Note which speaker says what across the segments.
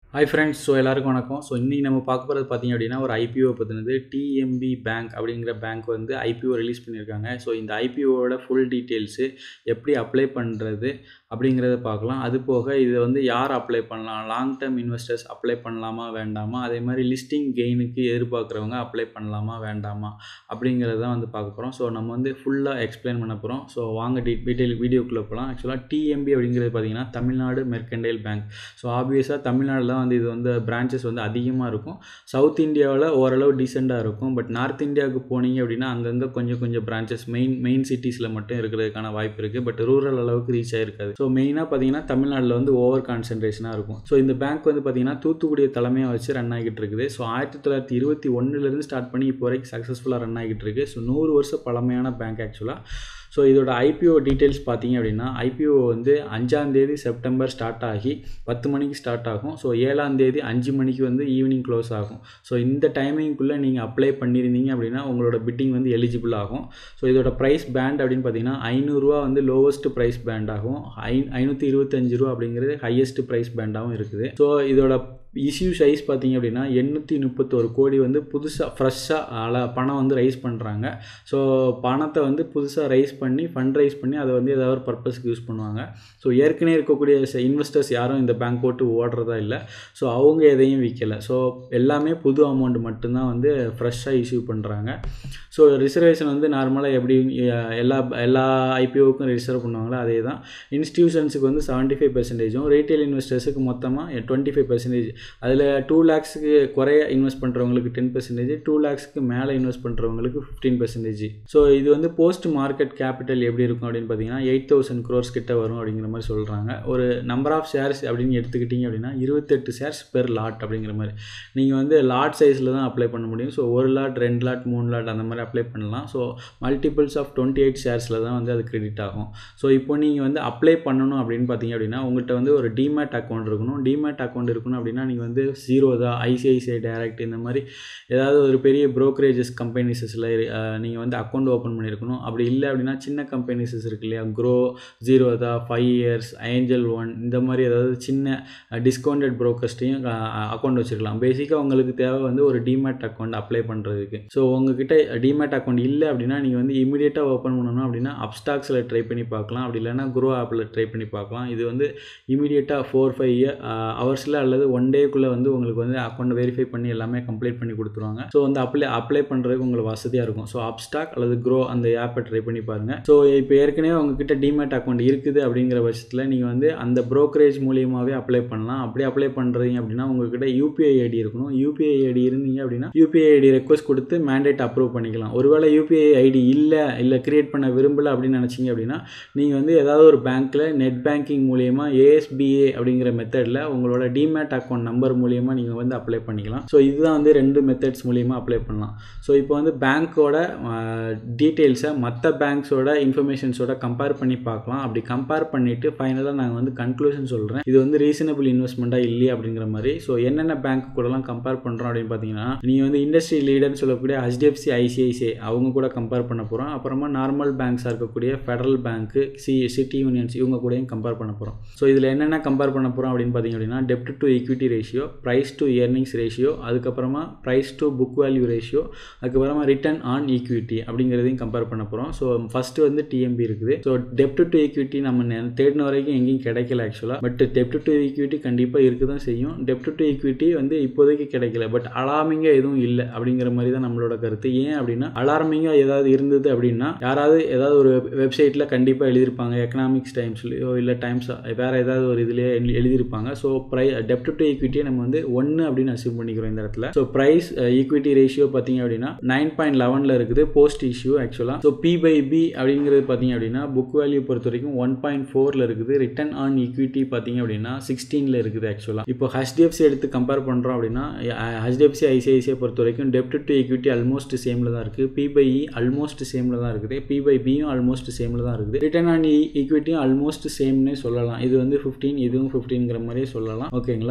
Speaker 1: hi friends so எல்லாருக்கும் வணக்கம் so இன்றைக்கி நம்ம பார்க்க போகிறது பார்த்தீங்க அப்படின்னா ஒரு ஐபிஓ பற்றினது டிஎம்பி பேங்க் அப்படிங்கிற பேங்க் வந்து ஐபிஓ ரிலீஸ் பண்ணியிருக்காங்க ஸோ இந்த ஐபிஓவோட ஃபுல் டீட்டெயில்ஸு எப்படி அப்ளை பண்ணுறது அப்படிங்கிறத பார்க்கலாம் அது போக இது வந்து யார் அப்ளை பண்ணலாம் லாங் டேர்ம் இன்வெஸ்டர்ஸ் அப்ளை பண்ணலாமா வேண்டாமா அதே மாதிரி லிஸ்டிங் கெயினுக்கு எதிர்பார்க்குறவங்க அப்ளை பண்ணலாமா வேண்டாமா அப்படிங்கிறத தான் வந்து பார்க்க போகிறோம் ஸோ நம்ம வந்து ஃபுல்லாக எக்ஸ்பிளைன் பண்ண போகிறோம் ஸோ வாங்க டீ டீட்டெயில் வீடியோக்குள்ளே போகலாம் ஆக்சுவலாக டிஎம்பி அப்படிங்கிறது பார்த்தீங்கன்னா தமிழ்நாடு மெர்கண்டைல் பேங்க் ஸோ ஆப்வியஸாக தமிழ்நாட்டில் வந்து இது வந்து பிரான்ச்சஸ் வந்து அதிகமாக இருக்கும் சவுத் இந்தியாவில் ஓரளவு டீசெண்டாக இருக்கும் பட் நார்த் இந்தியாவுக்கு போனீங்க அப்படின்னா அங்கங்கே கொஞ்சம் கொஞ்சம் பிரான்ச்சஸ் மெயின் மெயின் சிட்டிஸில் மட்டும் இருக்கிறதுக்கான வாய்ப்பு இருக்குது பட் ரூரல் அளவுக்கு ரீச் ஆகிருக்காது ஸோ மெயினாக பார்த்தீங்கன்னா தமிழ்நாட்டில் வந்து ஓவர் கான்சன்ட்ரேஷனாக இருக்கும் ஸோ இந்த பேங்க் வந்து பார்த்தீங்கன்னா தூத்துக்குடியை தலைமையாக வச்சு ரன் ஆகிட்டு இருக்குது ஸோ ஆயிரத்தி தொள்ளாயிரத்தி இருபத்தி ஒன்றுலேருந்து ஸ்டார்ட் பண்ணி இப்போ வரைக்கும் சக்ஸஸ்ஃபுல்லாக ரன் ஆகிட்டு இருக்கு ஸோ நூறு வருஷம் பழமையான பேங்க் ஆக்சுவலாக ஸோ இதோட ஐபிஓ டீட்டெயில்ஸ் பார்த்தீங்க அப்படின்னா ஐபிஓ வந்து அஞ்சாந்தேதி செப்டம்பர் ஸ்டார்ட் ஆகி பத்து மணிக்கு ஸ்டார்ட் ஆகும் ஸோ ஏழாந்தேதி அஞ்சு மணிக்கு வந்து ஈவினிங் க்ளோஸ் ஆகும் ஸோ இந்த டைமிங்குள்ளே நீங்கள் அப்ளை பண்ணியிருந்தீங்க அப்படின்னா உங்களோட பிட்டிங் வந்து எலிஜிபிள் ஆகும் ஸோ இதோட ப்ரைஸ் பேண்ட் அப்படின்னு பார்த்தீங்கன்னா ஐநூறுரூவா வந்து லோவஸ்ட் ப்ரைஸ் பேண்ட் ஆகும் ஐ ஐநூற்றி இருபத்தஞ்சு ரூபா அப்படிங்கிறது ஹையஸ்ட் ப்ரைஸ் பேண்டாகவும் இருக்குது ஸோ இதோட இஷ்யூ சைஸ் பார்த்தீங்க அப்படின்னா எண்ணூற்றி முப்பத்தோரு கோடி வந்து புதுசாக ஃப்ரெஷ்ஷாக அல பணம் வந்து ரைஸ் பண்ணுறாங்க ஸோ பணத்தை வந்து புதுசாக ரைஸ் பண்ணி ஃபண்ட் ரைஸ் பண்ணி அதை வந்து ஏதாவது ஒரு பர்பஸ்க்கு யூஸ் பண்ணுவாங்க ஸோ ஏற்கனவே இருக்கக்கூடிய இன்வெஸ்டர்ஸ் யாரும் இந்த பேங்க் போட்டு ஓடுறதா இல்லை ஸோ அவங்க எதையும் விற்கலை ஸோ எல்லாமே புது அமௌண்ட் மட்டும்தான் வந்து ஃப்ரெஷ்ஷாக இஷ்யூ பண்ணுறாங்க ஸோ ரிசர்வேஷன் வந்து நார்மலாக எப்படி எல்லா எல்லா ஐபிஓவுக்கும் ரிசர்வ் பண்ணுவாங்களோ அதே தான் இன்ஸ்டியூஷன்ஸுக்கு வந்து செவன்ட்டி ஃபைவ் பர்சன்டேஜும் ரீட்டைல் இன்வெஸ்டர்ஸுக்கு மொத்தமாக டுவெண்ட்டி ஃபைவ் பர்சன்டேஜ் அதில் டூ லேக்ஸுக்கு குறைய இன்வெஸ்ட் பண்ணுறவங்களுக்கு டென் பர்சன்டேஜ் டூ லேக்ஸ்க்கு மேலே இன்வெஸ்ட் பண்ணுறவங்களுக்கு ஃபிஃப்டீன் பர்சன்டேஜ் ஸோ இது வந்து போஸ்ட் மார்க்கெட் கேபிட்டல் எப்படி இருக்கும் அப்படின்னு பார்த்தீங்கன்னா எயிட் தௌசண்ட் க்ரோர்ஸ் கிட்ட வரும் அப்படிங்கிற மாதிரி சொல்கிறாங்க ஒரு நம்பர் ஆஃப் ஷேர்ஸ் அப்படின்னு எடுத்துக்கிட்டிங்க அப்படின்னா இருபத்தெட்டு ஷேர்ஸ் பெர் லாட் அப்படிங்கிற மாதிரி நீங்கள் வந்து லாட் சைஸில் தான் அப்ளை பண்ண முடியும் ஸோ ஒரு லாட் ரெண்டு லாட் மூணு லாட் அந்த மாதிரி அப்ளை பண்ணலாம் so multiples of twenty eight ஷேர்ஸில் தான் வந்து அது கிரெடிட் ஆகும் ஸோ இப்போ நீங்கள் வந்து அப்ளை பண்ணணும் அப்படின்னு பார்த்தீங்க அப்படின்னா உங்கள்கிட்ட வந்து ஒரு டிமேட் அக்கௌண்ட் இருக்கணும் டிமேட் அக்கௌண்ட் இருக்கணும் அப்படின்னா நீங்கள் வந்து ஜீரோதா ஐசிஐசிஐ டைரக்ட் இந்த மாதிரி ஏதாவது ஒரு பெரிய ப்ரோக்கரேஜஸ் கம்பெனிஸஸில் நீங்கள் வந்து அக்கௌண்ட் ஓப்பன் பண்ணியிருக்கணும் அப்படி இல்லை அப்படின்னா சின்ன கம்பெனிஸஸ் இருக்கு இல்லையா Groww Zerodha five years Angel One இந்த மாதிரி ஏதாவது சின்ன டிஸ்கவுண்டட் ப்ரோக்கர்ஸ்ட்டையும் அக்கௌண்ட் வச்சுருக்கலாம் பேசிக்காக உங்களுக்கு தேவை வந்து ஒரு டிமேட் அக்கௌண்ட் அப்ளை பண்ணுறதுக்கு ஸோ உங்ககிட்ட டிமேட் அக்கௌண்ட் இல்லை அப்படின்னா நீங்கள் வந்து இமீடியட்டாக ஓப்பன் பண்ணணும் அப்படின்னா அப்ஸ்டாக்ஸில் ட்ரை பண்ணி பார்க்கலாம் அப்படி இல்லைன்னா க்ரோ ஆப்பில் ட்ரை பண்ணி பார்க்கலாம் இது வந்து இமீடியட்டாக ஃபோர் ஃபைவ் இயர் ஹவர்ஸில் அல்லது ஒன் டேக்குள்ளே வந்து உங்களுக்கு வந்து அக்கௌண்ட் வெரிஃபை பண்ணி எல்லாமே கம்ப்ளீட் பண்ணி கொடுத்துருவாங்க ஸோ வந்து அப்ளை அப்ளை பண்ணுறதுக்கு உங்களுக்கு வசதியாக இருக்கும் ஸோ அப்ஸ்டாக் அல்லது க்ரோ அந்த ஆப்பை ட்ரை பண்ணி பாருங்கள் ஸோ இப்போ ஏற்கனவே உங்ககிட்ட டிமேட் அக்கௌண்ட் இருக்குது அப்படிங்கிற பட்சத்தில் நீங்கள் வந்து அந்த ப்ரோக்கரேஜ் மூலியமாகவே அப்ளை பண்ணலாம் அப்படி அப்ளை பண்ணுறீங்க அப்படின்னா உங்ககிட்ட யூபிஐ ஐடி இருக்கணும் யூபிஐ ஐடி இருந்தீங்க அப்படின்னா யூபிஐ ஐடி ரெக்வஸ்ட் கொடுத்து மேண்டேட் அப்ரூவ் பண்ணிக்கலாம் ஒருவேளை யூபிஐ ஐடி இல்லை இல்லை கிரியேட் பண்ண விரும்பலை அப்படின்னு நினச்சிங்க அப்படின்னா நீங்கள் வந்து ஏதாவது ஒரு பேங்க்கில் நெட் பேங்கிங் மூலியமாக ஏஎஸ்பிஏ அப்படிங்கிற மெத்தடில் உங்களோட டிமேட் அக்கௌண்ட் நம்பர் மூலியமாக நீங்கள் வந்து அப்ளை பண்ணிக்கலாம் ஸோ இதுதான் வந்து ரெண்டு மெத்தட்ஸ் மூலியமாக அப்ளை பண்ணலாம் ஸோ இப்போ வந்து பேங்க்கோட டீட்டெயில்ஸை மற்ற பேங்க்ஸோட இன்ஃபர்மேஷன்ஸோட கம்பேர் பண்ணி பார்க்கலாம் அப்படி கம்பேர் பண்ணிவிட்டு ஃபைனலாக நாங்கள் வந்து கன்க்ளூஷன் சொல்கிறேன் இது வந்து ரீசனபிள் இன்வெஸ்ட்மெண்ட்டாக இல்லையா அப்படிங்கிற மாதிரி ஸோ என்னென்ன பேங்க் கூடலாம் கம்பேர் பண்ணுறோம் அப்படின்னு பார்த்தீங்கன்னா நீங்கள் வந்து இண்டஸ்ட்ரி லீடர்னு சொல்லக்கூடிய ஹெச்டிஎஃப்சி ஐசிஐசிஐ அவங்க கூட கம்பேர் பண்ண போகிறோம் அப்புறமா நார்மல் பேங்க்ஸாக இருக்கக்கூடிய ஃபெடரல் பேங்க்கு சி சிட்டி யூனியன்ஸ் இவங்க கூடயும் கம்பேர் பண்ண போகிறோம் ஸோ இதில் என்னென்ன கம்பேர் பண்ண போகிறோம் அப்படின்னு பார்த்தீங்க அப்படின்னா டெப்ட் to equity ratio price to earnings ratio அதுக்கப்புறமா price to book value ratio அதுக்கப்புறமா ரிட்டர்ன் ஆன் ஈக்விட்டி அப்படிங்கிறதையும் கம்பேர் பண்ண போகிறோம் ஸோ ஃபஸ்ட்டு வந்து டிஎம்பி இருக்குது ஸோ டெப்ட் டு ஈக்விட்டி நம்ம தேடின வரைக்கும் எங்கேயும் கிடைக்கல ஆக்சுவலாக பட் டெப்ட் டு ஈக்விட்டி கண்டிப்பாக இருக்க தான் செய்யும் டெப்ட் டு ஈக்விட்டி வந்து இப்போதைக்கு கிடைக்கல பட் அலார்மிங்காக எதுவும் இல்லை அப்படிங்கிற மாதிரி தான் நம்மளோட கருத்து ஏன் அப்படின்னா அலார்மிங்காக ஏதாவது இருந்தது அப்படின்னா யாராவது ஏதாவது ஒரு வெப்சைட்டில் கண்டிப்பாக எழுதியிருப்பாங்க எக்கனாமிக்ஸ் டைம்ஸ்லையோ இல்லை டைம்ஸ் வேறு ஏதாவது ஒரு இதுலேயே எழுதியிருப்பாங்க ஸோ ப்ரை டெப்ட் டு ஈக்விட்டியை நம்ம வந்து ஒன்று அப்படின்னு அசியூம் பண்ணிக்கிறோம் இந்த இடத்துல ஸோ ப்ரைஸ் ஈக்விட்டி ரேஷியோ பார்த்தீங்க அப்படின்னா நைன் பாயிண்ட் லெவனில் இருக்குது போஸ்ட் இஷ்யூ ஆக்சுவலாக ஸோ பி பை பி அப்படிங்கிறது பார்த்தீங்க அப்படின்னா புக் வேல்யூ பொறுத்த வரைக்கும் ஒன் பாயிண்ட் ஃபோரில் இருக்குது ரிட்டர்ன் ஆன் ஈக்விட்டி பார்த்தீங்க அப்படின்னா சிக்ஸ்டீனில் இருக்குது ஆக்சுவலாக இப்போ ஹெச்டிஎஃப்சி எடுத்து கம்பேர் பண்ணுறோம் அப்படின்னா ஹெச்டிஎஃப்சி ஐசிஐசிஐ பொறுத்த வரைக்கும் டெப்ட் டு ஈக்விட்டி ஆல்மோஸ்ட் சேமில் தான் இருக்குது பி பை இ ஆல்மோஸ்ட் சேமில் தான் இருக்குது பி பை பியும் ஆல்மோஸ்ட் சேமில் தான் இருக்குது ரிட்டர்ன் ஆன் ஈக்விட்டியும் ஆல்மோஸ்ட் சேம்னே சொல்லலாம் இது வந்து ஃபிஃப்டீன் இதுவும் ஃபிஃப்டீன்கிற மாதிரியே சொல்லலாம் ஓகேங்களா ஸோ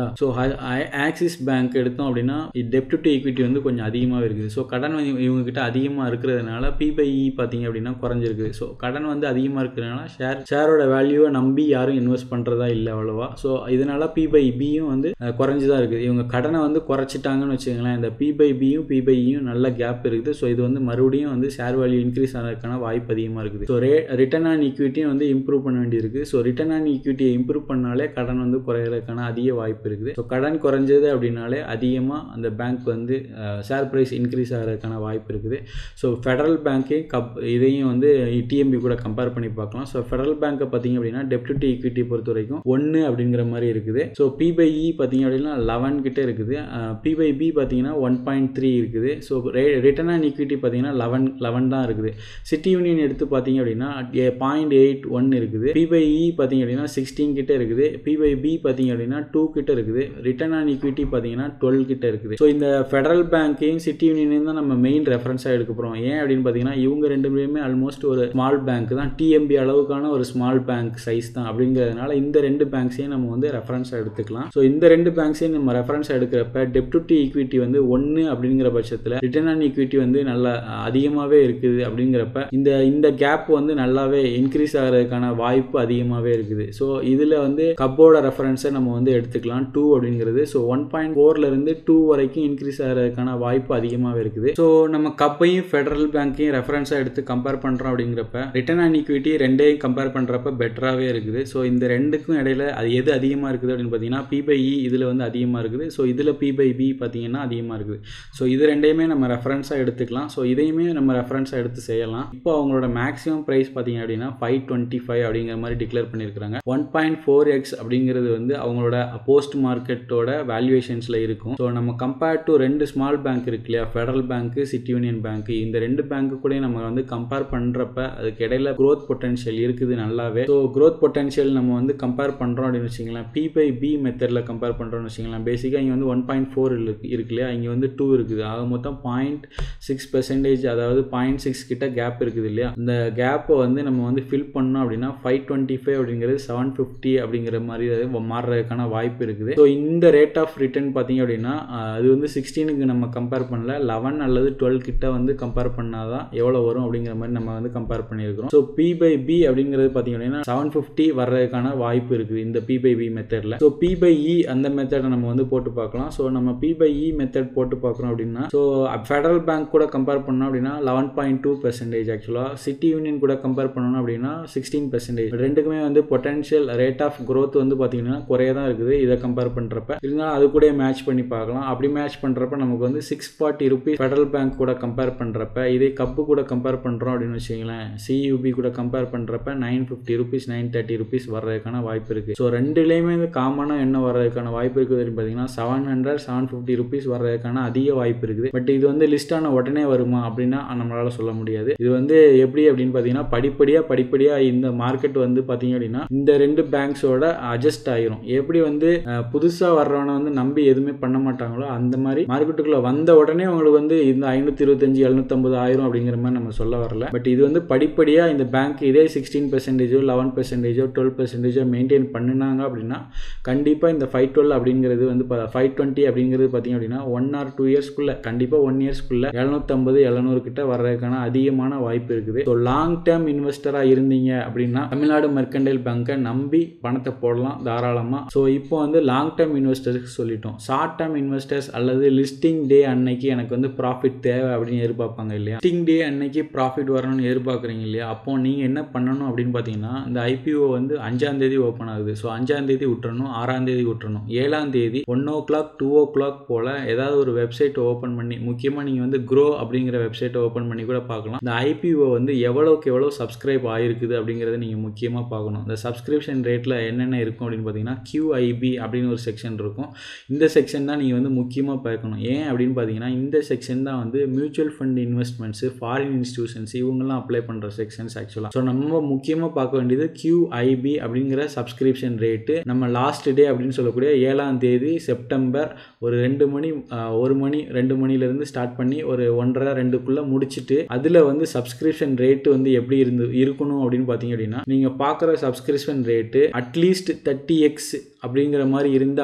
Speaker 1: ஆக்சிஸ் பேங்க் எடுத்தோம் அப்படின்னா டெப்ட் டு ஈக்விட்டி வந்து கொஞ்சம் அதிகமாக இருக்குது ஸோ கடன் வந்து இவங்ககிட்ட அதிகமாக இருக்கிறதுனால பிபைஇ பார்த்தீங்க அப்படின்னா குறைஞ்சிருக்கு ஸோ கடன் வந்து அதிகமாக இருக்கிறதுனால ஷேர் ஷேரோட வேல்யூவை நம்பி யாரும் இன்வெஸ்ட் பண்ணுறதா இல்லை அவ்வளோவா ஸோ இதனால பி பியும் வந்து குறைஞ்சி தான் இருக்குது இவங்க கடனை வந்து குறைச்சிட்டாங்கன்னு வச்சுக்கோங்களேன் இந்த பி பை பியும் பி பை இயும் நல்ல கேப் இருக்குது ஸோ இது வந்து மறுபடியும் வந்து ஷேர் வேல்யூ இன்க்ரீஸ் ஆகிறதுக்கான வாய்ப்பு அதிகமாக இருக்குது ஸோ ரே ரிட்டர்ன் ஆன் ஈக்விட்டியும் வந்து இம்ப்ரூவ் பண்ண வேண்டியிருக்கு ஸோ ரிட்டர்ன் ஆன் ஈக்விட்டியை இம்ப்ரூவ் பண்ணாலே கடன் வந்து குறையிறதுக்கான அதிக வாய்ப்பு இருக்குது ஸோ கடன் குறைஞ்சது அப்படின்னாலே அதிகமாக அந்த பேங்க் வந்து ஷேர் ப்ரைஸ் இன்க்ரீஸ் ஆகிறதுக்கான வாய்ப்பு இருக்குது ஸோ ஃபெடரல் பேங்க்கையும் கப் இதையும் வந்து டிஎம்பி கூட கம்பேர் பண்ணி பார்க்கலாம் ஸோ ஃபெடரல் பேங்க்கை பார்த்தீங்க அப்படின்னா டெப்ட் ஈக்விட்டி பொறுத்த வரைக்கும் ஒன்று அப்படிங்கிற மாதிரி இருக்குது ஸோ பி பை இ பார்த்தீங்க அப்படின்னா லெவன் கிட்ட இருக்குது பி பை பி பார்த்தீங்கன்னா ஒன் பாயிண்ட் த்ரீ இருக்குது ஸோ ரே ரிட்டர்ன் ஆன் ஈக்விட்டி பார்த்தீங்கன்னா லெவன் லெவன் தான் இருக்குது சிட்டி யூனியன் எடுத்து பார்த்தீங்க அப்படின்னா பாயிண்ட் எயிட் ஒன் இருக்குது பி பை இ பார்த்தீங்க அப்படின்னா சிக்ஸ்டீன் கிட்ட இருக்குது பி பை பி பார்த்தீங்க அப்படின்னா டூ கிட்ட இருக்குது ரிட்டர்ன் ஆன் ஈக்விட்டி பார்த்தீங்கன்னா டுவெல் கிட்ட இருக்குது ஸோ இந்த ஃபெடரல் பேங்க்கையும் சிட்டி யூனியனையும் தான் நம்ம மெயின் ரெஃபரன்ஸாக எடுக்க போகிறோம் ஏன் அப்படின்னு பார்த்தீங்கன்னா இவங்க ரெண்டு பேருமே ஆல்மோஸ்ட் ஒரு ஸ்மால் பேங்க் தான் டிஎம்பி அளவுக்கான ஒரு ஸ்மால் பேங்க் சைஸ் தான் அப்படிங்கிறதுனால இந்த ரெண்டு பேங்க்ஸையும் நம்ம வந்து ரெஃபரன்ஸாக எடுத்துக்கலாம் ஸோ இந்த ரெண்டு பேங்க்ஸையும் நம்ம ரெஃபரன்ஸ் எடுக்கிறப்ப டெப்ட் டு ஈக்விட்டி வந்து ஒன்று அப்படிங்கிற பட்சத்தில் ரிட்டர்ன் ஆன் ஈக்விட்டி வந்து நல்லா அதிகமாகவே இருக்குது அப்படிங்கிறப்ப இந்த இந்த கேப் வந்து நல்லாவே இன்க்ரீஸ் ஆகிறதுக்கான வாய்ப்பு அதிகமாகவே இருக்குது ஸோ இதில் வந்து கப்போட ரெஃபரன்ஸை நம்ம வந்து எடுத்துக்கலாம் டூ அப்படிங்கிறது ஸோ ஒன் பாயிண்ட் ஃபோர்லேருந்து டூ வரைக்கும் இன்க்ரீஸ் ஆகிறதுக்கான வாய்ப்பு அதிகமாகவே இருக்குது ஸோ நம்ம கப்பையும் ஃபெடரல் பேங்க்கையும் ரெஃபரன்ஸாக எடுத்து கம்பேர் பண்ணுறோம் அப்படிங்கிறப்ப ரிட்டர்ன் ஆன் ஈக்விட்டி ரெண்டையும் கம்பேர் பண்ணுறப்ப பெட்டராகவே இருக்குது ஸோ இந்த ரெண்டுக்கும் இடையில அது எது அதிகமாக இருக்குது அப்படின்னு பார்த்தீங்கன்னா பிபைஇ இதில் வந்து அதிகமாக இருக்குது ஸோ இதில் பி பை பி பார்த்தீங்கன்னா அதிகமாக இருக்குது ஸோ இது ரெண்டையுமே நம்ம ரெஃபரன்ஸாக எடுத்துக்கலாம் ஸோ இதையுமே நம்ம ரெஃபரன்ஸாக எடுத்து செய்யலாம் இப்போ அவங்களோட மேக்ஸிமம் ப்ரைஸ் பார்த்தீங்க அப்படின்னா ஃபைவ் டுவெண்ட்டி ஃபைவ் அப்படிங்கிற மாதிரி டிக்ளேர் பண்ணியிருக்காங்க ஒன் பாயிண்ட் ஃபோர் எக்ஸ் அப்படிங்கிறது வந்து அவங்களோட போஸ்ட் மார்க்கெட்டோட வேல்யூவேஷன்ஸில் இருக்கும் ஸோ நம்ம கம்பேர்ட் டு ரெண்டு ஸ்மால் பேங்க் இருக்கு இல்லையா Federal Bank City Union Bank இந்த ரெண்டு பேங்க்கு கூட நம்ம வந்து கம்பேர் பண்ணுறப்ப அதுக்கு இடையில க்ரோத் பொட்டன்ஷியல் இருக்குது நல்லாவே ஸோ க்ரோத் பொட்டன்ஷியல் நம்ம வந்து கம்பேர் பண்ணுறோம் அப்படின்னு வச்சிங்களேன் பி பை பி மெத்தடில் கம்பேர் பண்ணுறோம்னு வச்சிங்களேன் பேசிக்காக இங்கே வந்து ஒன் பாயிண்ட் ஃபோர் இருக்கு இருக்கு இல்லையா இங்கே வந்து டூ இருக்குது ஆக மொத்தம் பாயிண்ட் சிக்ஸ் பெர்சன்டேஜ் அதாவது பாயிண்ட் சிக்ஸ் கிட்ட கேப் இருக்குது இல்லையா இந்த கேப்பை வந்து நம்ம வந்து ஃபில் பண்ணோம் அப்படின்னா ஃபைவ் டுவெண்ட்டி ஃபைவ் அப்படிங்கிறது செவன் ஃபிஃப்டி அப்படிங்கிற மாதிரி மாறுறதுக்கான வாய்ப்பு இருக்குது ஸோ இந்த ரேட் ஆஃப் ரிட்டர்ன் பார்த்தீங்க அப்படின்னா அது வந்து சிக்ஸ்டீனுக்கு நம்ம கம்பேர் பண்ணல லெவன் அல்லது டுவெல் கிட்ட வந்து கம்பேர் பண்ணால் தான் எவ்வளோ வரும் அப்படிங்கிற மாதிரி நம்ம வந்து கம்பேர் பண்ணியிருக்கிறோம் ஸோ பி பை பி அப்படிங்கிறது பார்த்தீங்க அப்படின்னா செவன் ஃபிஃப்டி வர்றதுக்கான வாய்ப்பு இருக்குது இந்த பி பை பி மெத்தடில் ஸோ பி பை இ அந்த மெத்தடை நம்ம வந்து போட்டு பார்க்கலாம் ஸோ நம்ம பி பை இ மெத்தட் போட்டு பார்க்குறோம் அப்படின்னா ஸோ ஃபெடரல் பேங்க் கூட கம்பேர் பண்ணோம் அப்படின்னா லெவன் பாயிண்ட் டூ பெர்சன்டேஜ் ஆக்சுவலாக சிட்டி யூனியன் கூட கம்பேர் பண்ணணும் அப்படின்னா சிக்ஸ்டீன் பெர்சன்டேஜ் ரெண்டுக்குமே வந்து பொட்டன்ஷியல் ரேட் ஆஃப் க்ரோத் வந்து பார்த்தீங்கன்னா குறைய தான் இருக்குது இதை கம்பேர் பண்ணுறப்ப இருந்தாலும் அது கூட மேட்ச் பண்ணி பார்க்கலாம் அப்படி மேட்ச் பண்ணுறப்ப நமக்கு வந்து six forty rupees Federal Bank கூட கம்பேர் பண்ணுறப்ப இதே கப்பு கூட கம்பேர் பண்ணுறோம் அப்படின்னு வச்சுங்களேன் சியூபி கூட கம்பேர் பண்ணுறப்ப nine fifty rupees nine thirty rupees வர்றதுக்கான வாய்ப்பு இருக்குது ஸோ ரெண்டுலேயுமே வந்து காமனாக என்ன வர்றதுக்கான வாய்ப்பு இருக்குது அப்படின்னு பார்த்தீங்கன்னா seven hundred seven fifty rupees வர்றதுக்கான அதிக வாய்ப்பு இருக்குது பட் இது வந்து லிஸ்டான உடனே வருமா அப்படின்னா நம்மளால சொல்ல முடியாது இது வந்து எப்படி அப்படின்னு பார்த்தீங்கன்னா படிப்படியாக படிப்படியாக இந்த மார்க்கெட் வந்து பார்த்தீங்க அப்படின்னா இந்த ரெண்டு பேங்க்ஸோட அட்ஜஸ்ட் ஆயிரும் எப்படி வந்து புதுசாக வர்றவனை வந்து நம்பி எதுவுமே பண்ண மாட்டாங்களோ அந்த மாதிரி மார்க்கெட்டுக்குள்ளே வந்த உடனே அவங்களுக்கு வந்து இந்த ஐநூற்றி இருபத்தஞ்சு எழுநூத்தம்பது ஆயிரம் அப்படிங்கிற மாதிரி நம்ம சொல்ல வரல பட் இது வந்து படிப்படியாக இந்த பேங்க் இதே சிக்ஸ்டீன் பெர்சன்டேஜோ லெவன் பெர்சன்டேஜோ டுவெல் பெர்சன்டேஜோ மெயின்டைன் பண்ணினாங்க அப்படின்னா கண்டிப்பாக இந்த ஃபைவ் டுவெல் அப்படிங்கிறது வந்து ஃபைவ் டுவெண்ட்டி அப்படிங்கிறது பார்த்தீங்க அப்படின்னா ஒன் ஆர் டூ இயர்ஸ்க்குள்ளே கண்டிப்பாக ஒன் இயர்ஸ்க்குள்ளே எழுநூத்தம்பது எழுநூறு கிட்ட வர்றதுக்கான அதிகமான வாய்ப்பு இருக்குது ஸோ லாங் டேர்ம் இன்வெஸ்டராக இருந்தீங்க அப்படின்னா தமிழ்நாடு மெர்கண்டைல் பேங்கை நம்பி பணத்தை போடலாம் தாராளமாக ஸோ இப்போ வந்து லாங் டேர்ம் இன்வெஸ்டர்ஸ்க்கு சொல்லிட்டோம் ஷார்ட் டேர்ம் இன்வெஸ்டர்ஸ் அல்லது லிஸ்டிங் டே அன்னைக்கு எனக்கு வந்து ப்ராஃபிட் தேவை அப்படின்னு எதிர்பார்ப்பாங்க இல்லையா லிஸ்டிங் டே அன்னைக்கு ப்ராஃபிட் வரணும்னு எதிர்பார்க்குறீங்க இல்லையா அப்போ நீங்கள் என்ன பண்ணணும் அப்படின்னு பார்த்தீங்கன்னா இந்த ஐபிஓ வந்து அஞ்சாம் தேதி ஓப்பன் ஆகுது ஸோ அஞ்சாம் தேதி விட்டுறணும் ஆறாம் தேதி விட்டுறணும் ஏழாம் தேதி one o'clock two o'clock போல் ஏதாவது ஒரு வெப்சைட் ஓப்பன் பண்ணி முக்கியமாக நீங்கள் வந்து க்ரோ அப்படிங்கிற வெப்சைட்டை ஓப்பன் பண்ணி கூட பார்க்கலாம் இந்த ஐபிஓ வந்து எவ்வளோக்கு எவ்வளோ சப்ஸ்கிரைப் ஆகிருக்குது அப்படிங்கிறத நீங்கள் முக்கியமாக பார்க்கணும் இந்த சப்ஸ்கிரிப்ஷன் ரேட்டில் என்னென்ன இருக்கும் அப்படின்னு பார்த்தீங்கன்னா கியூஐபி அப்படின்னு ஒரு செக்ஷன் இருக்கும் இந்த செக்ஷன் தான் நீங்கள் வந்து முக்கியமாக பார்க்கணும் ஏன் அப்படின்னு பார்த்தீங்கன்னா இந்த செக்ஷன் தான் வந்து mutual fund investments foreign institutions இவங்கெல்லாம் அப்ளை பண்ணுற செக்ஷன்ஸ் ஆக்சுவலாக ஸோ நம்ம முக்கியமாக பார்க்க வேண்டியது கியூஐபி அப்படிங்கிற சப்ஸ்கிரிப்ஷன் ரேட்டு நம்ம லாஸ்ட் டே அப்படின்னு சொல்லக்கூடிய ஏழாம் தேதி செப்டம்பர் ஒரு ரெண்டு மணி ஒரு மணி ரெண்டு மணிலேருந்து ஸ்டார்ட் பண்ணி ஒரு ஒன்றரை ரெண்டுக்குள்ளே முடிச்சுட்டு அதில் வந்து சப்ஸ்கிரிப்ஷன் ரேட்டு வந்து எப்படி இருந்து இருக்கணும் அப்படின்னு பார்த்தீங்க அப்படின்னா நீங்கள் பார்க்குற subscription rate at least thirty X அப்படிங்கிற மாதிரி இருந்தால்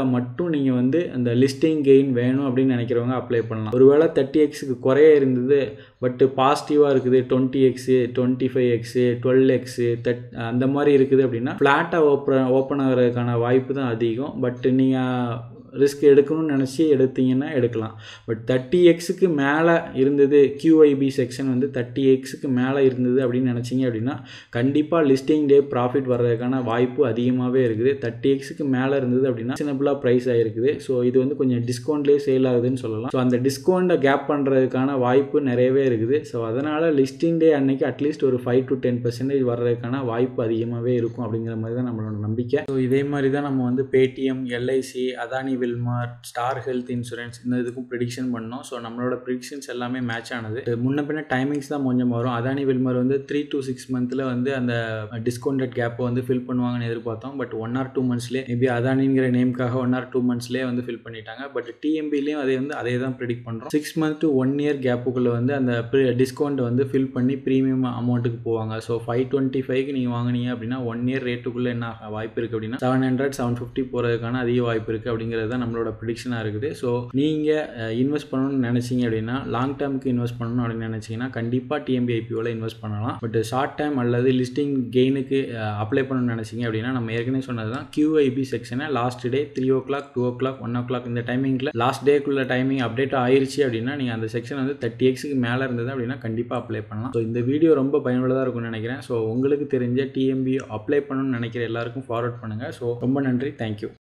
Speaker 1: எக்ஸுக்காக மட்டும் நீங்கள் வந்து அந்த லிஸ்டிங் கெயின் வேணும் அப்படின்னு நினைக்கிறவங்க அப்ளை பண்ணலாம் ஒருவேளை தேர்ட்டி எக்ஸுக்கு குறைய இருந்தது பட்டு பாசிட்டிவாக இருக்குது twenty X twenty five X twelve X that அந்த மாதிரி இருக்குது அப்படின்னா ஃப்ளாட்டாக ஓப்பன் ஓப்பன் ஆகிறதுக்கான வாய்ப்பு தான் அதிகம் பட் நீங்கள் ரிஸ்க் எடுக்கணும்னு நினச்சி எடுத்தீங்கன்னா எடுக்கலாம் பட் தேர்ட்டி எக்ஸுக்கு மேலே இருந்தது கியூஐபி செக்ஷன் வந்து தேர்ட்டி எக்ஸுக்கு மேலே இருந்தது அப்படின்னு நினச்சிங்க அப்படின்னா கண்டிப்பாக லிஸ்டிங் டே ப்ராஃபிட் வர்றதுக்கான வாய்ப்பு அதிகமாகவே இருக்குது தேர்ட்டி எக்ஸுக்கு மேலே இருந்தது அப்படின்னா சின்னபிளாக ப்ரைஸ் ஆகிருக்குது ஸோ இது வந்து கொஞ்சம் டிஸ்கவுண்ட்லேயே சேல் ஆகுதுன்னு சொல்லலாம் ஸோ அந்த டிஸ்கவுண்ட்டை கேப் பண்ணுறதுக்கான வாய்ப்பு நிறையவே இருக்குது ஸோ அதனால் லிஸ்டிங் டே அன்னைக்கு அட்லீஸ்ட் ஒரு ஃபைவ் டு டென் பர்சன்டேஜ் வர்றதுக்கான வாய்ப்பு அதிகமாகவே இருக்கும் அப்படிங்கிற மாதிரி தான் நம்மளோட நம்பிக்கை ஸோ இதே மாதிரி தான் நம்ம வந்து Paytm LIC Adani Wilmar Star Health Insurance இந்த இதுக்கும் ப்ரிடிக்ஷன் பண்ணோம் ஸோ நம்மளோட ப்ரிடிக்ஷன்ஸ் எல்லாமே மேட்ச் ஆனது முன்ன பின்ன டைமிங்ஸ் தான் கொஞ்சம் வரும் அதானி வில்மார் வந்து த்ரீ டு சிக்ஸ் மந்த்தில் வந்து அந்த டிஸ்கவுண்டட் கேப்பை வந்து ஃபில் பண்ணுவாங்கன்னு எதிர்பார்த்தோம் பட் ஒன் ஆர் டூ மந்த்ஸ்லேயே மேபி அதானிங்கிற நேம்க்காக ஒன் ஆர் டூ மந்த்ஸ்லேயே வந்து ஃபில் பண்ணிட்டாங்க பட் டிஎம்பிலையும் அதே வந்து அதே தான் ப்ரிடிக்ட் பண்ணுறோம் six month to one year கேப்புக்குள்ளே வந்து அந்த டிஸ்கவுண்ட்டை வந்து ஃபில் பண்ணி ப்ரீமியம் அமௌண்ட்டுக்கு போவாங்க ஸோ ஃபைவ் டுவெண்ட்டி ஃபைவ்க்கு நீங்கள் வாங்கினீங்க அப்படின்னா ஒன் இயர் ரேட்டுக்குள்ளே என்ன ஆக வாய்ப்பு இருக்குது அப்படின்னா செவன் ஹண்ட்ரட் செவன் ஃபிஃப்டி போகிறதுக்கான அதிக வாய்ப்பு இருக்குது அப்படிங்கிறது தான் நம்மளோட ப்ரிடிக்ஷனாக இருக்குது ஸோ நீங்கள் இன்வெஸ்ட் பண்ணணும்னு நினச்சிங்க அப்படின்னா லாங் டேர்முக்கு இன்வெஸ்ட் பண்ணணும் அப்படின்னு நினச்சிங்கன்னா கண்டிப்பாக டிஎம்பி ஐபிஓவில் இன்வெஸ்ட் பண்ணலாம் பட் ஷார்ட் டைம் அல்லது லிஸ்டிங் கெயினுக்கு அப்ளை பண்ணணும்னு நினச்சிங்க அப்படின்னா நம்ம ஏற்கனவே சொன்னது தான் கியூஐபி செக்ஷனை last day three o'clock two o'clock one o'clock இந்த டைமிங்கில் லாஸ்ட் டேக்குள்ள டைமிங் அப்டேட் ஆயிருச்சு அப்படின்னா நீங்கள் அந்த செக்ஷன் வந்து தேர்ட்டி எக்ஸுக்கு மேலே இருந்தது அப்படின்னா கண்டிப்பாக அப்ளை பண்ணலாம் ஸோ இந்த வீடியோ ரொம்ப பயனுள்ளதாக இருக்கும்னு நினைக்கிறேன் ஸோ உங்களுக்கு தெரிஞ்ச டிஎம்பி அப்ளை பண்ணணும்னு நினைக்கிற எல்லாருக்கும் ஃபார்வர்ட் பண்ணுங்கள் ஸோ ரொம்ப நன்றி தேங்க்யூ